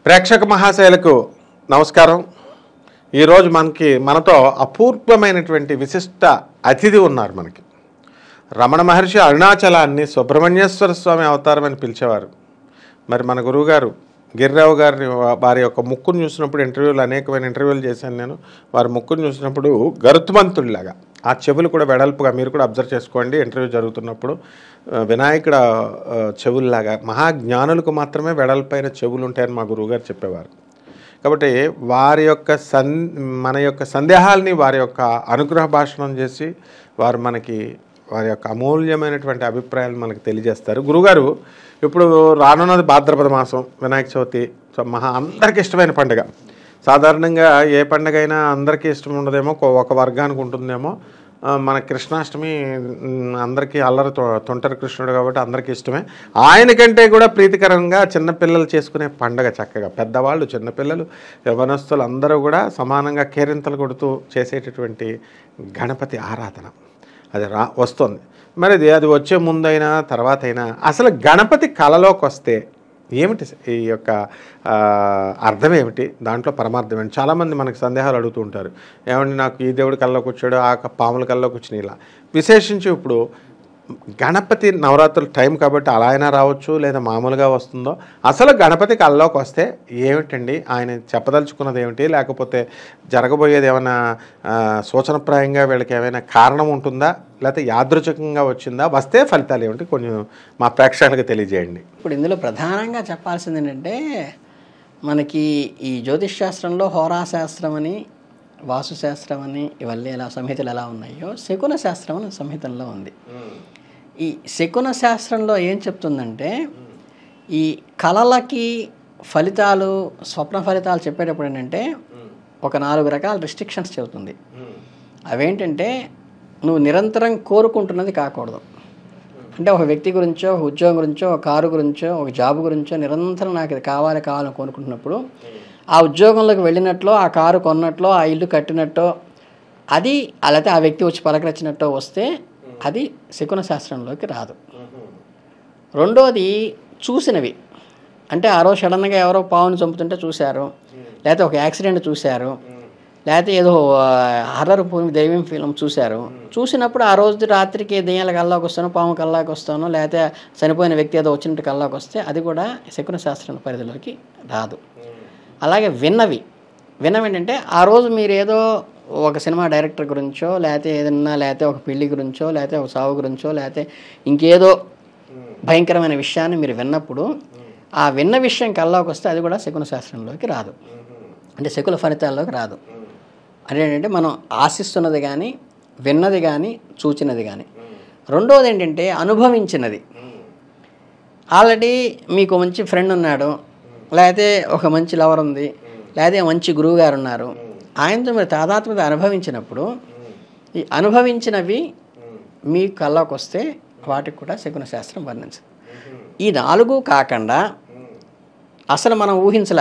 ప్రేక్షక మహాశయులకు నమస్కారం ఈరోజు మనకి మనతో అపూర్వమైనటువంటి విశిష్ట అతిథి ఉన్నారు మనకి రమణ మహర్షి అరుణాచలాన్ని సుబ్రహ్మణ్యేశ్వర స్వామి అవతారం అని పిలిచేవారు మరి మన గురువుగారు గిరిరావు గారిని వా- వారి యొక్క ముక్కును చూసినప్పుడు ఇంటర్వ్యూలు అనేకమైన ఇంటర్వ్యూలు చేశాను నేను వారి ముక్కును చూసినప్పుడు గరుత్మంతుడిలాగా ఆ చెవులు కూడా వెడల్పుగా మీరు కూడా అబ్జర్వ్ చేసుకోండి ఇంటర్వ్యూ జరుగుతున్నప్పుడు ఆ, వినాయకుడ ఆ, చెవుల్లాగా మహాజ్ఞానులకు మాత్రమే వెడల్పైన చెవులు ఉంటాయని మా గురువుగారు చెప్పేవారు కాబట్టి వారి యొక్క సన్ మన యొక్క సందేహాల్ని వారి యొక్క అనుగ్రహ భాషణం చేసి వారు మనకి వారి యొక్క అమూల్యమైనటువంటి అభిప్రాయాలు మనకు తెలియజేస్తారు గురుగారు ఇప్పుడు రానున్నది భాద్రపద మాసం వినాయక చవితి సో మహా అందరికీ ఇష్టమైన పండుగ సాధారణంగా ఏ పండుగ అయినా అందరికీ ఇష్టం ఉండదేమో కొ- ఒక వర్గానికి ఉంటుందేమో ఆ, మన కృష్ణాష్టమి మ్, అందరికీ అల్లరి తొ- తొంటరి కృష్ణుడు కాబట్టి అందరికీ ఇష్టమే ఆయనకంటే కూడా ప్రీతికరంగా చిన్నపిల్లలు చేసుకునే పండగ చక్కగా పెద్దవాళ్ళు చిన్నపిల్లలు యవనస్తులు అందరూ కూడా సమానంగా కేరింతలు కొడుతూ చేసేటటువంటి గణపతి ఆరాధన అది రా వస్తుంది మరి అది అది వచ్చే ముందైనా తర్వాత అయినా అసలు గణపతి కళలోకి వస్తే ఏమిటి ఈ యొక్క ఆ, అర్థం ఏమిటి దాంట్లో పరమార్థం ఏంటి చాలామంది మనకి సందేహాలు అడుగుతూ ఉంటారు ఏమండి నాకు ఈ దేవుడి కల్లోకి వచ్చాడు ఆ క- పాముల కల్లోకి వచ్చినాయి ఇలా విశేషించి ఇప్పుడు గణపతి నవరాత్రుల టైం కాబట్టి అలా అయినా రావచ్చు లేదా మామూలుగా వస్తుందో అసలు గణపతి కల్లోకి వస్తే ఏమిటండి ఆయన చెప్పదలుచుకున్నది ఏమిటి లేకపోతే జరగబోయేది ఏమైనా ఆ, సూచనప్రాయంగా వీళ్ళకి ఏమైనా కారణం ఉంటుందా లేకపోతే యాదృచ్ఛికంగా వచ్చిందా వస్తే ఫలితాలు ఏమిటి కొంచెం మా ప్రేక్షకులకు తెలియజేయండి ఇప్పుడు ఇందులో ప్రధానంగా చెప్పాల్సింది ఏంటంటే మనకి ఈ జ్యోతిష్ శాస్త్రంలో హోరాశాస్త్రం అని వాస్తుశాస్త్రం అని ఇవన్నీ ఎలా సంహితలు ఎలా ఉన్నాయో శకున శాస్త్రం అని సంహితల్లో ఉంది ఈ శకున శాస్త్రంలో ఏం చెప్తుందంటే ఈ కళలకి ఫలితాలు స్వప్న ఫలితాలు చెప్పేటప్పుడు ఏంటంటే ఒక నాలుగు రకాల రిస్ట్రిక్షన్స్ చెబుతుంది అవేంటంటే నువ్వు నిరంతరం కోరుకుంటున్నది కాకూడదు అంటే ఒక వ్యక్తి గురించో ఒక ఉద్యోగం గురించో ఒక కారు గురించో ఒక జాబ్ గురించో నిరంతరం నాకు ఇది కావాలి కావాలని కోరుకుంటున్నప్పుడు ఆ ఉద్యోగంలోకి వెళ్ళినట్లో ఆ కారు కొన్నట్లో ఆ ఇల్లు కట్టినట్టో అది అలాగే ఆ వ్యక్తి వచ్చి పలకరించినట్టో వస్తే అది శకున శాస్త్రంలోకి రాదు రెండోది చూసినవి అంటే ఆ రోజు సడన్గా ఎవరో పావుని చంపుతుంటే చూశారు లేకపోతే ఒక యాక్సిడెంట్ చూశారు లేకపోతే ఏదో హర్రర్ దైవం ఫిలిం చూశారు చూసినప్పుడు ఆ రోజు రాత్రికి దెయ్యాల కల్లాకి వస్తానో పాము కల్లాకి వస్తానో లేకపోతే చనిపోయిన వ్యక్తి ఏదో వచ్చినట్టు కల్లాకి వస్తే అది కూడా శకున శాస్త్రం పరిధిలోకి రాదు అలాగే విన్నవి విన్నవి ఏంటంటే ఆ రోజు మీరు ఏదో ఒక సినిమా డైరెక్టర్ గురించో లేకపోతే ఏదన్నా లేకపోతే ఒక పెళ్లి గురించో లేకపోతే ఒక సావు గురించో లేకపోతే ఇంకేదో భయంకరమైన విషయాన్ని మీరు విన్నప్పుడు ఆ విన్న విషయం కల్లోకి వస్తే అది కూడా శకున శాస్త్రంలోకి రాదు అంటే శకుల ఫలితాల్లోకి రాదు అంటే ఏంటంటే మనం ఆశిస్తున్నది కానీ విన్నది కానీ చూచినది కానీ రెండోది ఏంటంటే అనుభవించినది ఆల్రెడీ మీకు మంచి ఫ్రెండ్ ఉన్నాడు లేకపోతే ఒక మంచి లవర్ ఉంది లేకపోతే మంచి గురువు గారు ఉన్నారు ఆయనతో మీరు తాదాత్మ్యత అనుభవించినప్పుడు ఈ అనుభవించినవి మీ కళ్ళకు వస్తే వాటికి కూడా శకున శాస్త్రం వర్ణించదు ఈ నాలుగు కాకుండా అసలు మనం ఊహించలే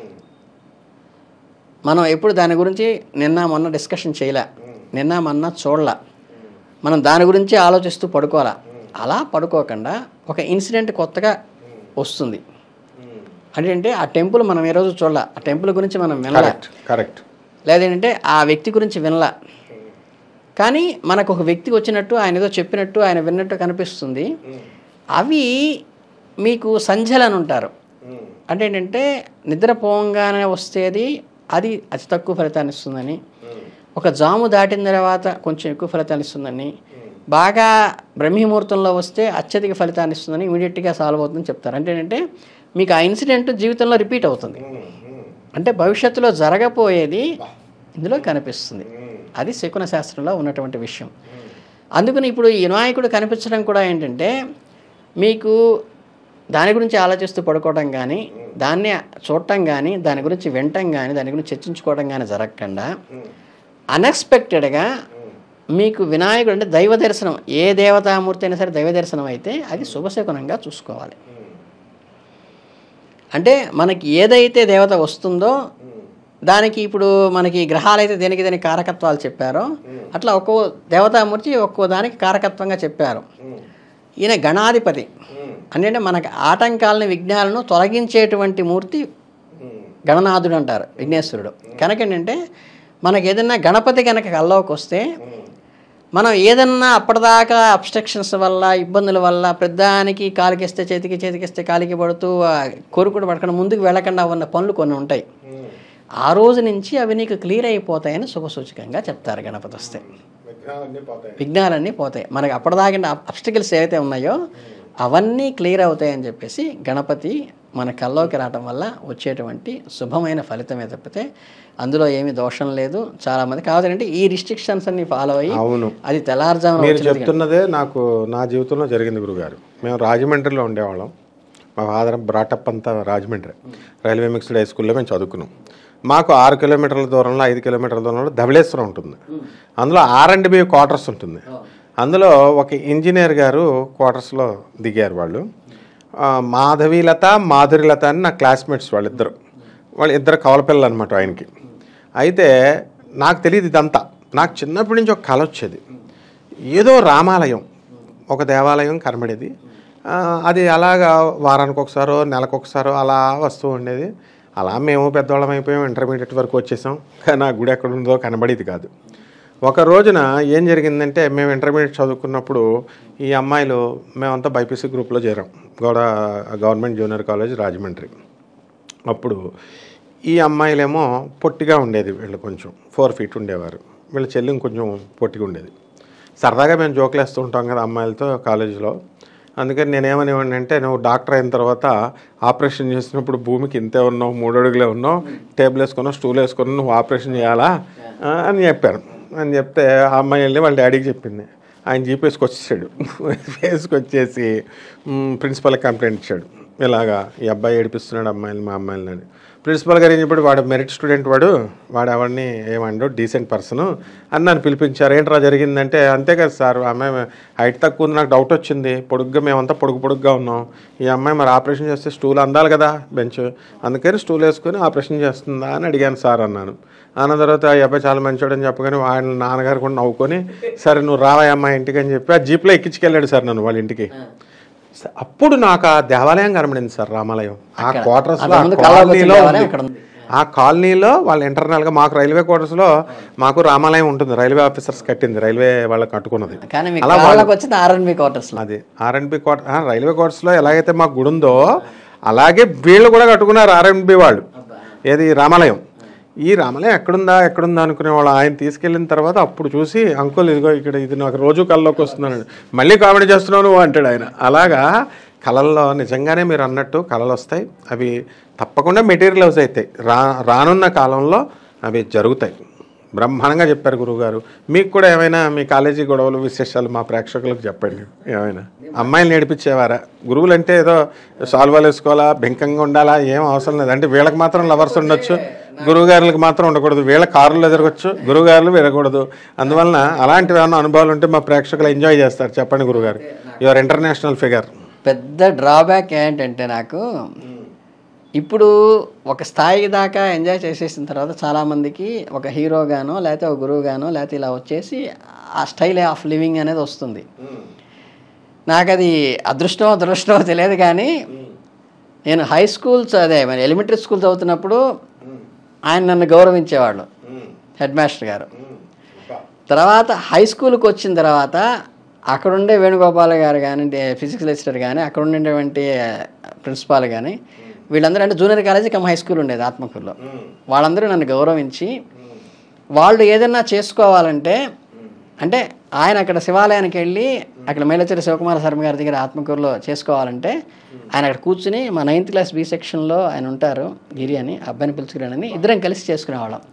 మనం ఎప్పుడు దాని గురించి నిన్న మొన్న డిస్కషన్ చేయలే నిన్న మొన్న చూడలే మనం దాని గురించి ఆలోచిస్తూ పడుకోవాలా అలా పడుకోకుండా ఒక ఇన్సిడెంట్ కొత్తగా వస్తుంది అంటే ఆ టెంపుల్ మనం ఏ రోజు చూడాల ఆ టెంపుల్ గురించి మనం వినలే కరెక్ట్ కరెక్ట్ లేదంటే ఆ వ్యక్తి గురించి వినలా కానీ మనకు ఒక వ్యక్తి వచ్చినట్టు ఆయన ఏదో చెప్పినట్టు ఆయన విన్నట్టు కనిపిస్తుంది అవి మీకు సంధ్యలు అని ఉంటారు అంటే ఏంటంటే నిద్రపోగానే వస్తేది అది అతి తక్కువ ఫలితాన్ని ఇస్తుందని ఒక జాము దాటిన తర్వాత కొంచెం ఎక్కువ ఫలితాన్ని ఇస్తుందని బాగా బ్రహ్మముహూర్తంలో వస్తే అత్యధిక ఫలితాన్ని ఇస్తుందని ఇమీడియట్గా సాల్వ్ అవుతుందని చెప్తారు అంటే ఏంటంటే మీకు ఆ ఇన్సిడెంట్ జీవితంలో రిపీట్ అవుతుంది అంటే భవిష్యత్తులో జరగబోయేది ఇందులో కనిపిస్తుంది అది శకున శాస్త్రంలో ఉన్నటువంటి విషయం అందుకని ఇప్పుడు ఈ వినాయకుడు కనిపించడం కూడా ఏంటంటే మీకు దాని గురించి ఆలోచిస్తూ పడుకోవడం కానీ దాన్ని చూడటం కానీ దాని గురించి వినటం కానీ దాని గురించి చర్చించుకోవడం కానీ జరగకుండా అన్ఎక్స్పెక్టెడ్గా మీకు వినాయకుడు అంటే దైవ దర్శనం ఏ దేవతామూర్తి అయినా సరే దైవ దర్శనం అయితే అది శుభశకునంగా చూసుకోవాలి అంటే మనకి ఏదైతే దేవత వస్తుందో దానికి ఇప్పుడు మనకి గ్రహాలు అయితే దేనికి దేనికి కారకత్వాలు చెప్పారో అట్లా ఒక్కో దేవతామూర్తి ఒక్కో దానికి కారకత్వంగా చెప్పారు ఈయన గణాధిపతి అంటే మనకి ఆటంకాలని విఘ్నాలను తొలగించేటువంటి మూర్తి గణనాథుడు అంటారు విఘ్నేశ్వరుడు కనుక ఏంటంటే మనకి ఏదైనా గణపతి కనుక కల్లోకి వస్తే మనం ఏదన్నా అప్పటిదాకా అబ్స్ట్రక్షన్స్ వల్ల ఇబ్బందుల వల్ల ప్రధానికి కాలికిస్తే చేతికి చేతికిస్తే కాలికి పడుతూ ఆ కొరుకుడు పడకుండా ముందుకు వెళ్ళకుండా ఉన్న పనులు కొన్ని ఉంటాయి ఆ రోజు నుంచి అవి నీకు క్లియర్ అయిపోతాయని శుభసూచకంగా చెప్తారు గణపతి వస్తే విఘ్నాలన్నీ పోతాయి మనకి అప్పటిదాకా అబ్స్టికల్స్ ఏవైతే ఉన్నాయో అవన్నీ క్లియర్ అవుతాయని చెప్పేసి గణపతి మన కల్లోకి రావటం వల్ల వచ్చేటువంటి శుభమైన ఫలితమే తప్పితే అందులో ఏమీ దోషం లేదు చాలామంది కావాలంటే ఈ రిస్ట్రిక్షన్స్ అన్ని ఫాలో అయ్యి అవును అది తెల్లారుజామున మీరు వచ్చినది చెప్తున్నదే నాకు నా జీవితంలో జరిగింది గురుగారు మేము రాజమండ్రిలో ఉండేవాళ్ళం మా ఫాదర్ బ్రాటప్ అంతా రాజమండ్రి రైల్వే మిక్స్డ్ హై స్కూల్లో మేము చదువుకున్నాం మాకు ఆరు కిలోమీటర్ల దూరంలో ఐదు కిలోమీటర్ల దూరంలో ధవళేశ్వరం ఉంటుంది అందులో ఆర్ అండ్ బి క్వార్టర్స్ ఉంటుంది అందులో ఒక ఇంజనీర్ గారు క్వార్టర్స్లో దిగారు వాళ్ళు ఆ, మాధవీలత మాధురిలత అని నా క్లాస్మేట్స్ వాళ్ళిద్దరు వాళ్ళు ఇద్దరు కవలపిల్లలు అనమాట ఆయనకి అయితే నాకు తెలియదు ఇదంతా నాకు చిన్నప్పటి నుంచి ఒక కళ వచ్చేది ఏదో రామాలయం ఒక దేవాలయం కనబడేది ఆ, అది అలాగా వారానికి ఒకసారో నెలకు ఒకసారో అలా వస్తూ ఉండేది అలా మేము పెద్దవాళ్ళం అయిపోయాం ఇంటర్మీడియట్ వరకు వచ్చేసాం కానీ ఆ గుడి ఎక్కడ ఉందో కనబడేది కాదు ఒక రోజున ఏం జరిగిందంటే మేము ఇంటర్మీడియట్ చదువుకున్నప్పుడు ఈ అమ్మాయిలు మేమంతా బైపీసీ గ్రూప్లో చేరాం Gowda government junior college Rajahmundry అప్పుడు ఈ అమ్మాయిలేమో పొట్టిగా ఉండేది వీళ్ళు కొంచెం ఫోర్ ఫీట్ ఉండేవారు వీళ్ళ చెల్లి కొంచెం పొట్టిగా ఉండేది సరదాగా మేము జోకులు వేస్తూ ఉంటాం కదా అమ్మాయిలతో కాలేజీలో అందుకని నేనేమనేవాడిని అంటే నువ్వు డాక్టర్ అయిన తర్వాత ఆపరేషన్ చేసినప్పుడు భూమికి ఇంతే ఉన్నావు మూడు అడుగులే ఉన్నావు టేబుల్ వేసుకున్నావు స్టూల్ వేసుకున్నావు నువ్వు ఆపరేషన్ చేయాలా ఆ, అని చెప్పాను అని చెప్తే ఆ అమ్మాయి వెళ్ళి వాళ్ళ డాడీకి చెప్పింది ఆయన జీపీఎస్కి వచ్చేసాడు ఫేస్కి వచ్చేసి ప్రిన్సిపల్కి కంప్లైంట్ ఇచ్చాడు ఇలాగా ఈ అబ్బాయి ఏడిపిస్తున్నాడు అమ్మాయిలు మా అమ్మాయిలని ప్రిన్సిపల్ గారు ఏం చెప్పాడు వాడు మెరిట్ స్టూడెంట్ వాడు వాడు ఎవరిని ఏమండో డీసెంట్ పర్సన్ అని నన్ను పిలిపించారు ఏంట్రా జరిగిందంటే అంతే కదా సార్ ఆ అమ్మాయి హైట్ తక్కువ ఉంది నాకు డౌట్ వచ్చింది పొడుగ్గా మేమంతా పొడుగు పొడుగ్గా ఉన్నాం ఈ అమ్మాయి మరి ఆపరేషన్ చేస్తే స్టూల్ అందాలి కదా బెంచ్ అందుకని స్టూల్ వేసుకొని ఆపరేషన్ చేస్తుందా అని అడిగాను సార్ అన్నాను అన్న తర్వాత ఈ అబ్బాయి చాలా మంచోడు అని చెప్పగానే ఆయన నాన్నగారు కూడా నవ్వుకొని సరే నువ్వు రావా అమ్మాయి ఇంటికి అని చెప్పి ఆ జీప్లో ఎక్కించుకెళ్ళాడు సార్ నన్ను వాళ్ళ ఇంటికి స- అప్పుడు నాకు ఆ దేవాలయం కనబడింది సార్ రామాలయం ఆ క్వార్టర్స్ లో ఆ అంతకుముందు కళ్ళకు వచ్చిన కాలనీలో దేవాలయం ఉంది. అక్కడ ఉంది. ఆ కాలనీలో వాళ్ళు internal గా మాకు రైల్వే క్వార్టర్స్ లో మాకు రామాలయం ఉంటుంది రైల్వే ఆఫీసర్స్ కట్టింది రైల్వే వాళ్ళకి కట్టుకున్నది కానీ మీ అలా కాళ్ళకి వచ్చింది ఆర్ఎన్బి క్వార్టర్స్లో అది ఆర్ఎన్బి క్వార్టర్ రైల్వే క్వార్టర్స్ లో ఎలాగైతే మాకు గుడి ఉందో అలాగే వీళ్ళు కూడా కట్టుకున్నారు ఆర్ఎన్బి వాళ్ళు ఏది రామాలయం ఈ రామాలయం ఎక్కడుందా ఎక్కడుందా అనుకునేవాళ్ళు ఆయన తీసుకెళ్ళిన తర్వాత అప్పుడు చూసి అంకుల్ ఇదిగో ఇక్కడ ఇది నాకు రోజు కళ్ళలోకి వస్తున్నాను మళ్ళీ కామెడీ చేస్తున్నావు నువ్వు అంటాడు ఆయన అలాగా కళల్లో నిజంగానే మీరు అన్నట్టు కళలు వస్తాయి అవి తప్పకుండా మెటీరియల్స్ అవుతాయి రా రానున్న కాలంలో అవి జరుగుతాయి బ్రహ్మాండంగా చెప్పారు గురువుగారు మీకు కూడా ఏమైనా మీ కాలేజీ గొడవలు విశేషాలు మా ప్రేక్షకులకు చెప్పండి ఏమైనా అమ్మాయిలు నేర్పించేవారా గురువులు అంటే ఏదో సాల్వాలు వేసుకోవాలా బెంకంగా ఉండాలా ఏం అవసరం లేదు అంటే వీళ్ళకి మాత్రం లవర్స్ ఉండొచ్చు గురువుగారులకు మాత్రం ఉండకూడదు వీళ్ళ కారులు ఎదరగొచ్చు గురువుగారులు విరగకూడదు అందువలన అలాంటివి ఏమైనా అనుభవాలు ఉంటే మా ప్రేక్షకులు ఎంజాయ్ చేస్తారు చెప్పండి గురుగారు యువర్ ఇంటర్నేషనల్ ఫిగర్ పెద్ద డ్రాబ్యాక్ ఏంటంటే నాకు ఇప్పుడు ఒక స్థాయి దాకా ఎంజాయ్ చేసేసిన తర్వాత చాలామందికి ఒక హీరోగానో లేకపోతే ఒక గురువుగానో లేకపోతే ఇలా వచ్చేసి ఆ స్టైల్ ఆఫ్ లివింగ్ అనేది వస్తుంది నాకు అది అదృష్టమో అదృష్టమో తెలియదు కానీ నేను హై స్కూల్స్ అదే మరి ఎలిమెంటరీ స్కూల్ చదువుతున్నప్పుడు ఆయన నన్ను గౌరవించేవాళ్ళు హెడ్ మాస్టర్ గారు తర్వాత హై స్కూల్కి వచ్చిన తర్వాత అక్కడ ఉండే వేణుగోపాల్ గారు కానీ ఫిజిక్స్ లెక్చరర్ కానీ అక్కడ ఉండేటువంటి ప్రిన్సిపాల్ కానీ వీళ్ళందరూ అంటే junior college cum high school ఉండేది ఆత్మకూరులో వాళ్ళందరూ నన్ను గౌరవించి వాళ్ళు ఏదన్నా చేసుకోవాలంటే అంటే ఆయన అక్కడ శివాలయానికి వెళ్ళి అక్కడ మేలచెరి శివకుమార శర్మ గారి దగ్గర ఆత్మకూరులో చేసుకోవాలంటే ఆయన అక్కడ కూర్చుని మా నైన్త్ క్లాస్ బి సెక్షన్లో ఆయన ఉంటారు గిరి అని అబ్బాయిని పిలుచుకురానని ఇద్దరం కలిసి చేసుకునేవాళ్ళం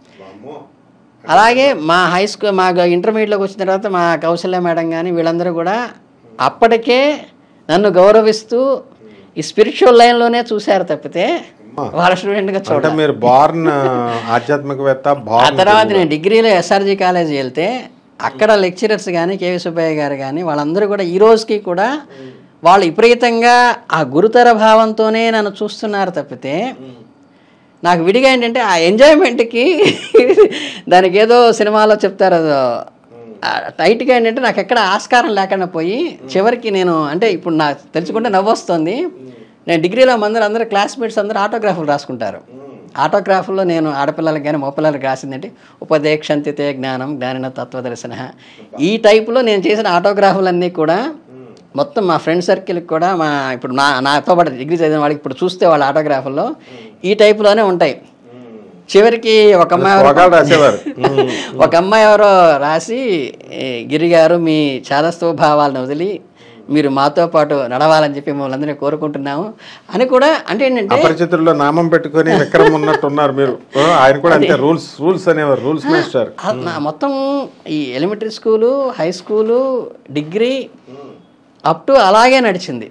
అలాగే మా హై స్కూల్ మా ఇంటర్మీడియట్లోకి వచ్చిన తర్వాత మా కౌశల్య మేడం కానీ వీళ్ళందరూ కూడా అప్పటికే నన్ను గౌరవిస్తూ ఈ స్పిరిచువల్ లైన్లోనే చూశారు తప్పితే వాళ్ళ స్టూడెంట్గా చూడ అంటే మీరు బార్న్ ఆధ్యాత్మికవేత్త ఆ బార్న్ తర్వాత నేను డిగ్రీలో ఎస్ఆర్జీ కాలేజీ వెళ్తే అక్కడ లెక్చరర్స్ కానీ కేవి సుబ్బయ్య గారు కానీ వాళ్ళందరూ కూడా ఈ రోజుకి కూడా వాళ్ళు విపరీతంగా ఆ గురుతర భావంతోనే నన్ను చూస్తున్నారు తప్పితే నాకు విడిగా ఏంటంటే ఆ ఎంజాయ్మెంట్కి దానికి ఏదో సినిమాలో చెప్తారు అదో ఆ టైట్గా ఏంటంటే నాకు ఎక్కడ ఆస్కారం లేకుండా పోయి చివరికి నేను అంటే ఇప్పుడు నాకు తెలుసుకుంటే నవ్వు వస్తుంది నేను డిగ్రీలో అందరూ అందరూ క్లాస్మేట్స్ అందరూ ఆటోగ్రాఫ్లు రాసుకుంటారు ఆటోగ్రాఫ్లో నేను ఆడపిల్లలకి కానీ మగపిల్లలకి రాసిందంటే ఉపదేక్షంతితే జ్ఞానం జ్ఞానిన తత్వదర్శన ఈ టైపులో నేను చేసిన ఆటోగ్రాఫ్లన్నీ కూడా మొత్తం మా ఫ్రెండ్ సర్కిల్కి కూడా మా ఇప్పుడు నా నాతో పాటు డిగ్రీ చదివిన వాళ్ళకి ఇప్పుడు చూస్తే వాళ్ళ ఆటోగ్రాఫ్లో ఈ టైపులోనే ఉంటాయి చివరికి ఒక అమ్మాయి ఎవరో- స్వగాలు రాసేవారు ఉమ్. ఒక అమ్మాయి ఎవరో రాసి "ఏ, గిరి గారు మీ చాదస్తవ భావాలను వదిలి మీరు మాతో పాటు నడవాలని చెప్పి మమ్మల్ని అందరినీ కోరుకుంటున్నాము అని కూడా అంటే ఏంటంటే అపరిచితుల్లో నామం పెట్టుకొని విక్రమ్ ఉన్నట్టు ఉన్నారు మీరు ఓ, ఆయన కూడా అంతే రూల్స్ రూల్స్ అనేవారు రూల్స్ మాస్టర్ ఆ, నా మొత్తం ఈ elementary school high school degree up to అలాగే నడిచింది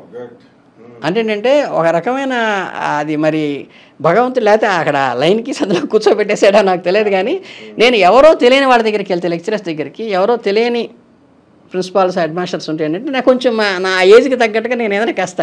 అంటే ఏంటంటే ఒక రకమైన అది మరి భగవంతుడు లేకపోతే అక్కడ లైన్కి సందులో కూర్చోబెట్టేసాడో నాకు తెలియదు కానీ నేను ఎవరో తెలియని వాళ్ళ దగ్గరికి వెళ్తే లెక్చరర్స్ దగ్గరికి ఎవరో తెలియని ప్రిన్సిపాల్స్ హెడ్ మాస్టర్స్ ఉంటే ఏంటంటే నాకు కొంచెం మా నా ఏజ్కి తగ్గట్టుగా నేను ఏదైనా కాస్త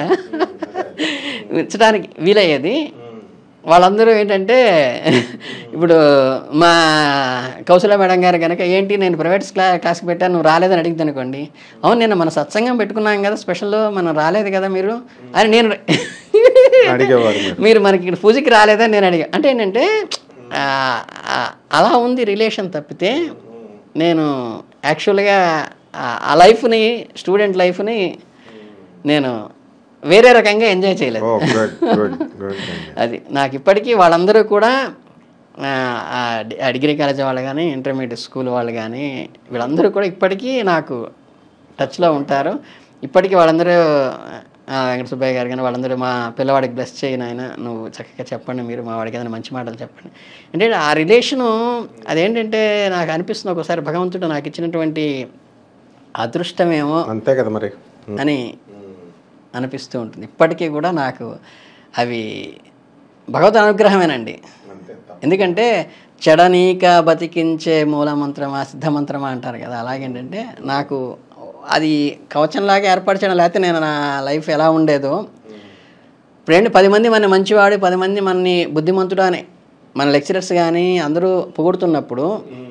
ఇచ్చడానికి వీలయ్యేది వాళ్ళందరూ ఏంటంటే ఇప్పుడు మా కౌశల మేడం గారు కనుక ఏంటి నేను ప్రైవేట్ క్లా క్లాస్కి పెట్టాను నువ్వు రాలేదని అడిగింది అనుకోండి అవును నేను మన సత్సంగం పెట్టుకున్నాం కదా స్పెషల్ మనం రాలేదు కదా మీరు అని నేను అడిగేవారు మీరు. మీరు మనకి ఇక్కడ పూజకి రాలేదని నేను అడిగా అంటే ఏంటంటే ఆ, ఆ, అలా ఉంది రిలేషన్ తప్పితే నేను యాక్చువల్గా ఆ- ఆ లైఫ్ని స్టూడెంట్ లైఫ్ని నేను వేరే రకంగా ఎంజాయ్ చేయలేదు ఓ గుడ్ గుడ్ గుడ్ అది నాకు ఇప్పటికీ వాళ్ళందరూ కూడా ఆ, ఆ డి- ఆ డిగ్రీ కాలేజ్ వాళ్ళు కానీ ఇంటర్మీడియట్ స్కూల్ వాళ్ళు కానీ వీళ్ళందరూ కూడా ఇప్పటికీ నాకు టచ్లో ఉంటారు ఇప్పటికీ వాళ్ళందరూ ఆ, వెంకట సుబ్బయ్య గారు కానీ వాళ్ళందరూ మా పిల్లవాడికి బ్లెస్ చేయను ఆయన నువ్వు చక్కగా చెప్పండి మీరు మా వాడికి ఏదైనా మంచి మాటలు చెప్పండి అంటే ఆ రిలేషను అదేంటంటే నాకు అనిపిస్తుంది ఒకసారి భగవంతుడు నాకు ఇచ్చినటువంటి అదృష్టమేమో అంతే కదా మరి అని అనిపిస్తూ ఉంటుంది ఇప్పటికీ కూడా నాకు అవి భగవద్ అనుగ్రహమేనండి ఎందుకంటే చెడనీక బతికించే మూలమంత్రమా సిద్ధమంత్రమా అంటారు కదా అలాగేంటంటే నాకు అది కవచంలాగా ఏర్పరచడం లేకపోతే నేను నా లైఫ్ ఎలా ఉండేదో ఇప్పుడేంటి పది మంది మన మంచివాడు పది మంది మనని బుద్ధిమంతుడు అని మన లెక్చరర్స్ కానీ అందరూ పొగుడుతున్నప్పుడు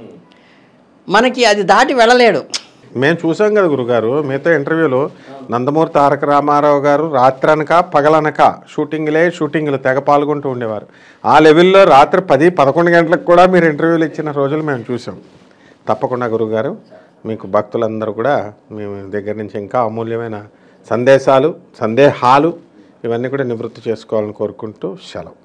మనకి అది దాటి వెళ్ళలేడు మేము చూసాం కదా గురుగారు మీతో ఇంటర్వ్యూలో నందమూరి తారక రామారావు గారు రాత్రనక పగలనక షూటింగ్లే షూటింగ్లు తెగ పాల్గొంటూ ఉండేవారు ఆ లెవెల్లో రాత్రి పది పదకొండు గంటలకు కూడా మీరు ఇంటర్వ్యూలు ఇచ్చిన రోజులు మేము చూసాం తప్పకుండా గురుగారు మీకు భక్తులందరూ కూడా మీ దగ్గర నుంచి ఇంకా అమూల్యమైన సందేశాలు సందేహాలు ఇవన్నీ కూడా నివృత్తి చేసుకోవాలని కోరుకుంటూ సెలవు